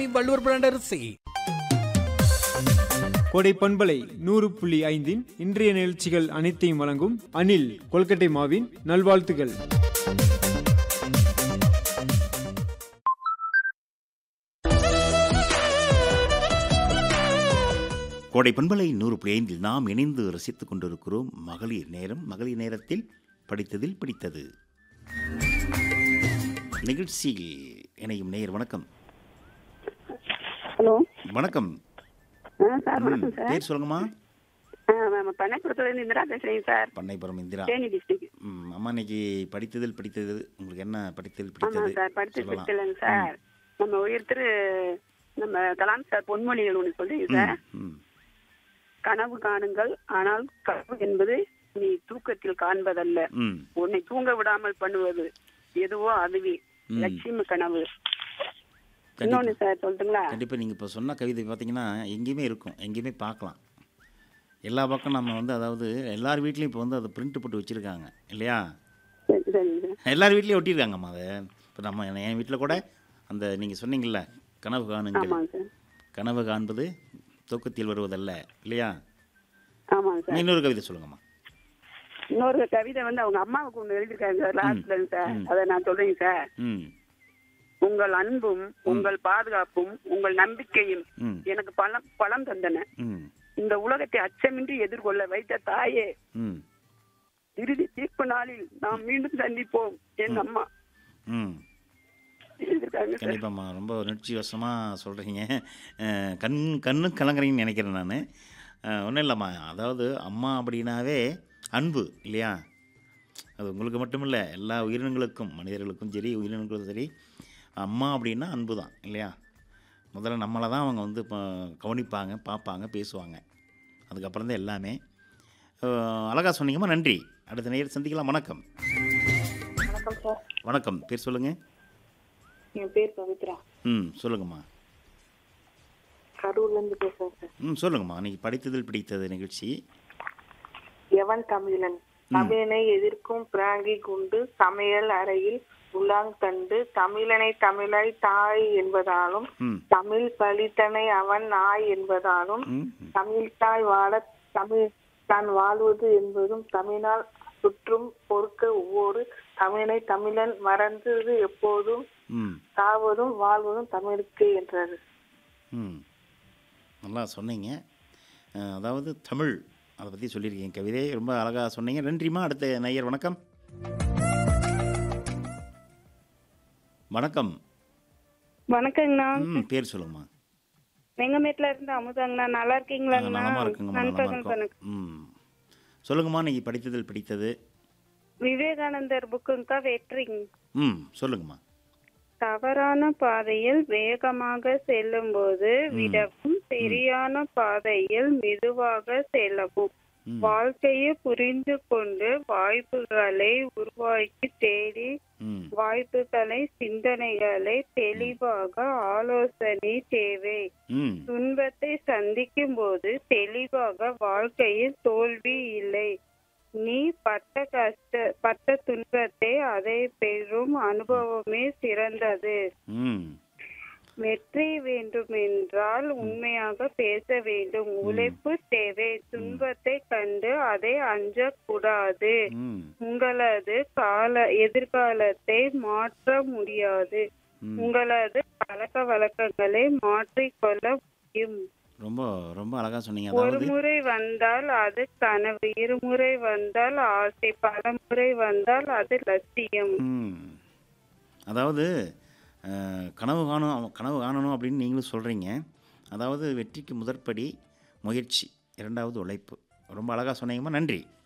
Valluvar brand அரிசி கோடை பண்பலை நூறு புள்ளி ஐந்தின் இன்றைய நிகழ்ச்சிகள் அனைத்தையும் வழங்கும் அனில் கொல்கட்டை மாவின் நல்வாழ்த்துகள் கோடை பண்பலை நூறு புள்ளி ஐந்தில் நாம் இணைந்து ரசித்துக் கொண்டிருக்கிறோம் மகளிர் நேரம் மகளிர் நேரத்தில் படித்ததில் பிடித்தது நிகழ்ச்சியில் இணையும் நேயர் வணக்கம் ஹலோ வணக்கம் ஆ சார் ம், வணக்கம் சார் பேர் சொல்லுங்கம்மா ஆ மேம் பண்ணைப்புறத்துலேருந்து இந்திரா பேசுகிறேன் சார் பண்ணைப்புறம் இந்திரா தேனி டிஸ்ட்ரிக்ட் ம், அம்மா இன்னைக்கு படித்ததில் பிடித்தது உங்களுக்கு என்ன படித்ததில் ஆமாம் பிடித்தது சார் படித்து சொல்லலாம் பிடிக்கலங்க சார் நம்ம உயர்த்திரு நம்ம கலாம் சார் பொன்மொழிகள் ஒன்று சொல்றீங்க சார் ம், ம், கனவு காணுங்கள் ஆனால் கனவு என்பது நீ தூக்கத்தில் காண்பதல்ல ம் உன்னை தூங்க விடாமல் பண்ணுவது எதுவோ அதுவே ம். லட்சுமி கனவு கண்டிப்பா இன்னொன்னு சார் சொல்லட்டுங்களா கண்டிப்பாக நீங்கள் இப்போ சொன்ன கவிதை பார்த்தீங்கன்னா எங்கேயுமே இருக்கும் எங்கேயுமே பார்க்கலாம் எல்லா பக்கம் நம்ம வந்து அதாவது எல்லார் வீட்லேயும் இப்போ வந்து அதை பிரிண்ட் போட்டு வச்சுருக்காங்க இல்லையா சரி சரிங்க சார் எல்லார் வீட்லேயும் ஒட்டியிருக்காங்கம்மா அதை இப்போ நம்ம என் வீட்டில் கூட அந்த நீங்கள் சொன்னீங்கல்ல கனவு காணுங்கள் ஆமாங்க சார் கனவு காண்பது தூக்கத்தில் வருவதல்ல இல்லையா ஆமாங்க சார் இன்னொரு கவிதை சொல்லுங்கம்மா இன்னொரு கவிதை வந்து அவங்க அம்மாவுக்கு ஒன்று எழுதியிருக்காங்க சார் லாஸ்ட்ல சார் அதை நான் சொல்றேங்க சார் ம் உங்கள் அன்பும் உங்கள் பாதுகாப்பும் உங்கள் நம்பிக்கையும் ம் எனக்கு பலம் பலம் தந்தன ம் இந்த உலகத்தை அச்சமின்றி எதிர்கொள்ள வைத்த தாயே ம் இறுதி தீர்ப்பு நாளில் நாம் மீண்டும் சந்திப்போம் என் அம்மா ம் எழுதியிருக்காங்க சார் கண்டிப்பாம்மா ரொம்ப உணர்ச்சி வசமாக சொல்கிறீங்க கண் கண்ணு கலங்குறீங்கன்னு நினைக்கிறேன் நான் ஒன்றும் இல்லைம்மா அதாவது அம்மா அப்படின்னாவே அன்பு இல்லையா அது உங்களுக்கு மட்டும் இல்லை எல்லா உயிரினங்களுக்கும் மனிதர்களுக்கும் சரி உயிரினங்களுக்கும் சரி அம்மா அப்படின்னா அன்பு தான் இல்லையா முதல்ல நம்மளை தான் அவங்க வந்து இப்போ கவனிப்பாங்க பார்ப்பாங்க பேசுவாங்க அதுக்கப்புறம் தான் எல்லாமே அழகாக சொன்னீங்கம்மா நன்றி அடுத்த நேரம் சந்திக்கலாம் வணக்கம் வணக்கம் சார் வணக்கம் பேர் சொல்லுங்கள் என் பேர் பவித்ரா ம் சொல்லுங்கம்மா கரூர்ல இருந்து பேசுறேன் சார் ம் சொல்லுங்கம்மா இன்னைக்கு படித்ததில் பிடித்தது நிகழ்ச்சி எவன் தமிழன் தமிழனை எதிர்க்கும் பிராங்கி குண்டு சமையல் அறையில் உலாங் தண்டு தமிழனை தமிழாய் தாய் என்பதாலும் ம் தமிழ் பலித்தனை அவன் நாய் என்பதாலும் ம் தமிழ் தாய் வாழ தமிழ் தான் வாழ்வது என்பதும் தமிழால் சுற்றும் பொறுக்க ஒவ்வொரு தமிழனை தமிழன் மறந்தது எப்போதும் ம் சாவதும் வாழ்வதும் தமிழுக்கு என்றது ம் நல்லா சொன்னீங்க அஹ், அதாவது தமிழ் அதை பற்றி சொல்லியிருக்கீங்க கவிதை ரொம்ப அழகாக சொன்னீங்க நன்றிம்மா அடுத்த நேயர் வணக்கம் வணக்கம் வணக்கங்கண்ணா ம் பேர் சொல்லுங்கம்மா வெங்கமேட்ல இருந்து அமுதாங்கண்ணா நல்லா இருக்கீங்களாங்கண்ணா நலமாக இருக்குங்கம்மா நலமாக நண்பர்கள் இருக்கும் வணக்கம் ம் சொல்லுங்கம்மா இன்னைக்கு படித்ததில் பிடித்தது விவேகானந்தர் புக்குங்கக்கா வெற்றிங்க ம் சொல்லுங்கம்மா தவறான பாதையில் வேகமாக செல்லும்போது விடவும் சரியான பாதையில் மெதுவாக செல்லவும் ம் வாழ்க்கையை புரிந்து கொண்டு வாய்ப்புகளை உருவாக்கி தேடி ம் வாய்ப்புகளை சிந்தனைகளை தெளிவாக ஆலோசனை தேவை ம் துன்பத்தை சந்திக்கும் போது தெளிவாக வாழ்க்கையில் தோல்வி இல்லை நீ பட்ட கஷ்ட பட்ட துன்பத்தை அதை பெறும் அனுபவமே சிறந்தது ம் வெற்றி வேண்டுமென்றால் உண்மையாக பேச வேண்டும் உழைப்பு தேவை துன்பத்தை கண்டு அதை அஞ்சக்கூடாது ம் உங்களது கால எதிர்காலத்தை மாற்ற முடியாது ம் உங்களது பழக்க வழக்கங்களை மாற்றிக்கொள்ள முடியும் ரொம்ப ரொம்ப அழகாக சொன்னீங்க ஒரு அதாவது முறை வந்தால் அது கனவு இருமுறை வந்தால் ஆசை பல முறை வந்தால் அது லட்சியம் ம் அதாவது அஹ், கனவு காணும் கனவு காணணும் அப்படின்னு நீங்களும் சொல்கிறீங்க அதாவது வெற்றிக்கு முதற்படி முயற்சி இரண்டாவது உழைப்பு ரொம்ப அழகாக சொன்னீங்கம்மா நன்றி